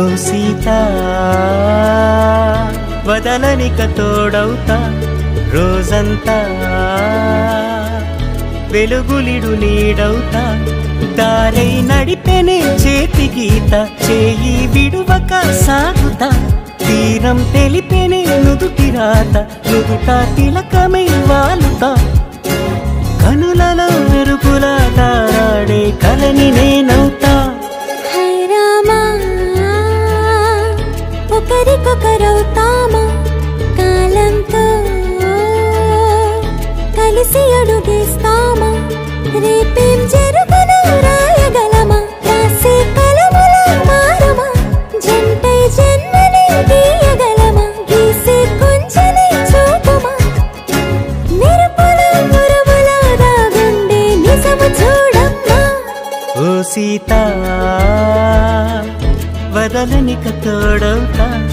ఓ సీత వదలనిక తోడవుతా రోజంతా వెలుగులిడు నీడవుతా దారై నడిపెనే చేతి గీత చేయి విడువక సాగుతా తీరం తెలిపెనే నుదుటి రాత నుదుట తిలకమై వాలుతా కనులలో మెరుపుల తారాడే కలని నేనవుతా హై రామా ఒకరికొకరవుతామా కాలంతో కలిసి అడుగేస్తామా రేపేం జరుగును రాయగలమా రాసే కలముల మారమా జంటై జన్మని గీయగలమా గీసే కొంచెని చూపుమా మెరుపుల మురుముల దాగుండే నిజము చూడమ్మా ఓ సీత వదలనిక తోడవుతా